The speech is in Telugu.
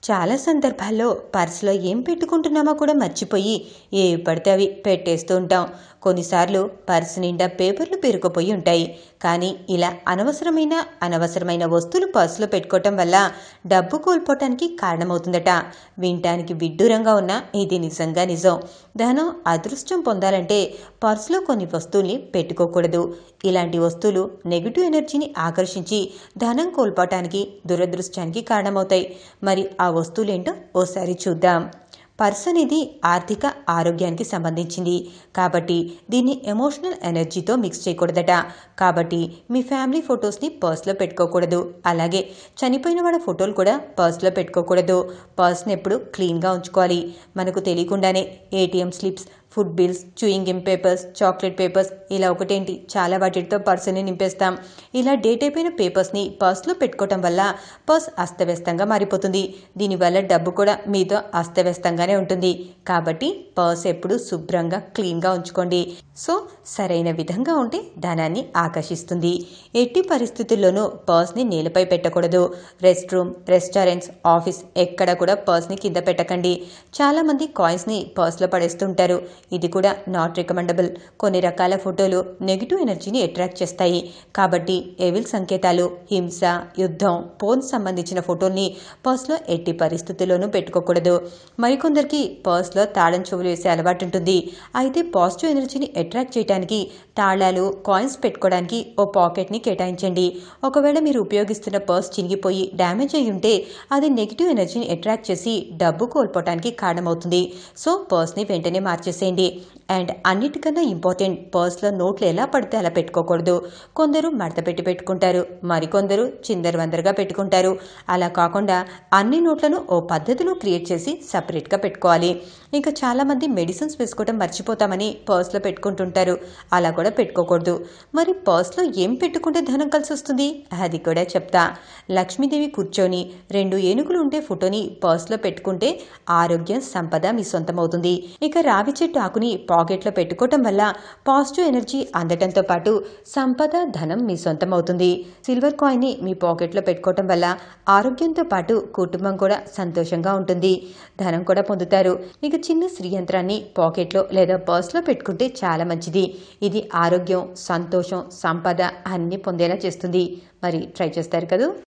చాలా సందర్భాల్లో పర్సులో ఏం పెట్టుకుంటున్నామో కూడా మర్చిపోయి ఏ పడితే అవి పెట్టేస్తూ ఉంటాం కొన్నిసార్లు పర్సు నిండా పేపర్లు పేరుకుపోయి ఉంటాయి కానీ ఇలా అనవసరమైన అనవసరమైన వస్తువులు పర్సులో పెట్టుకోవటం వల్ల డబ్బు కోల్పోవటానికి కారణమవుతుందట వినటానికి విడ్డూరంగా ఉన్న ఇది నిజంగా నిజం ధనం అదృష్టం పొందాలంటే పర్సులో కొన్ని వస్తువుల్ని పెట్టుకోకూడదు ఇలాంటి వస్తువులు నెగిటివ్ ఎనర్జీని ఆకర్షించి ధనం కోల్పోవటానికి దురదృష్టానికి కారణమవుతాయి మరి ఆ వస్తువులేంటో ఓసారి చూద్దాం పర్స్ అనేది ఆర్థిక ఆరోగ్యానికి సంబంధించింది కాబట్టి దీన్ని ఎమోషనల్ ఎనర్జీతో మిక్స్ చేయకూడదట కాబట్టి మీ ఫ్యామిలీ ఫొటోస్ని పర్స్లో పెట్టుకోకూడదు అలాగే చనిపోయిన వాళ్ళ ఫోటోలు కూడా పర్స్లో పెట్టుకోకూడదు పర్స్ని ఎప్పుడు క్లీన్గా ఉంచుకోవాలి మనకు తెలియకుండానే ATM slips food bills chewing in papers chocolate papers ఇలా ఒకటేంటి చాలా వాటితో పర్సుని నింపేస్తాం ఇలా డేట్ అయిపోయిన పేపర్స్ని పర్స్లో పెట్టుకోవటం వల్ల పర్స్ అస్తవ్యస్తంగా మారిపోతుంది దీనివల్ల డబ్బు కూడా మీతో అస్తవ్యస్తంగానే ఉంటుంది కాబట్టి పర్స్ ఎప్పుడు శుభ్రంగా క్లీన్గా ఉంచుకోండి సో సరైన విధంగా ఉంటే ధనాన్ని ఆకర్షిస్తుంది ఎట్టి పరిస్థితుల్లోనూ పర్స్ని నేలపై పెట్టకూడదు రెస్ట్ రూమ్ రెస్టారెంట్స్ ఆఫీస్ ఎక్కడ కూడా పర్స్ని కింద పెట్టకండి చాలామంది కాయిన్స్ని పర్స్లో పడేస్తుంటారు ఇది కూడా నాట్ రికమెండబుల్ కొన్ని రకాల ఫోటోలు నెగిటివ్ ఎనర్జీని అట్రాక్ట్ చేస్తాయి కాబట్టి ఎవిల్ సంకేతాలు హింస యుద్ధం పోన్ సంబంధించిన ఫోటోల్ని పర్స్లో ఎట్టి పరిస్థితుల్లోనూ పెట్టుకోకూడదు మరికొందరికి పర్స్లో తాళం చెవులు వేసే అలవాటు ఉంటుంది అయితే పాజిటివ్ ఎనర్జీని అట్రాక్ట్ చేయడానికి తాళాలు కాయిన్స్ పెట్టుకోవడానికి ఓ పాకెట్ని కేటాయించండి ఒకవేళ మీరు ఉపయోగిస్తున్న పర్స్ చినిగిపోయి డ్యామేజ్ అయి ఉంటే అది నెగిటివ్ ఎనర్జీని అట్రాక్ట్ చేసి డబ్బు కోల్పోవటానికి కారణమవుతుంది సో పర్స్ని వెంటనే మార్చేసేయండి అండ్ అన్నిటికన్నా ఇంపార్టెంట్ పర్స్లో నోట్లు ఎలా పడితే అలా పెట్టుకోకూడదు కొందరు మడత పెట్టి పెట్టుకుంటారు మరికొందరు చిందరవందరగా పెట్టుకుంటారు అలా కాకుండా అన్ని నోట్లను ఓ పద్ధతిలో క్రియేట్ చేసి సపరేట్గా పెట్టుకోవాలి ఇంకా చాలామంది మెడిసిన్స్ వేసుకోవడం మర్చిపోతామని పర్స్లో పెట్టుకుంటుంటారు అలా కూడా పెట్టుకోకూడదు మరి పర్స్లో ఏం పెట్టుకుంటే ధనం కలిసి వస్తుంది అది కూడా చెప్తా లక్ష్మీదేవి కూర్చొని రెండు ఏనుగులు ఉంటే ఫోటోని పర్స్లో పెట్టుకుంటే ఆరోగ్యం సంపద మీ సొంతమవుతుంది ఇక రావి చెట్టు ఆకుని పాకెట్లో పెట్టుకోవటం వల్ల పాజిటివ్ ఎనర్జీ అందటంతో పాటు సంపద ధనం మీ సొంతమవుతుంది సిల్వర్ కాయిన్ని మీ పాకెట్లో పెట్టుకోవటం వల్ల ఆరోగ్యంతో పాటు కుటుంబం కూడా సంతోషంగా ఉంటుంది ధనం కూడా పొందుతారు ఇక చిన్న శ్రీ యంత్రాన్ని పాకెట్లో లేదా పర్స్లో పెట్టుకుంటే చాలా మంచిది ఇది ఆరోగ్యం సంతోషం సంపద అన్నీ పొందేలా చేస్తుంది మరి ట్రై చేస్తారు కదా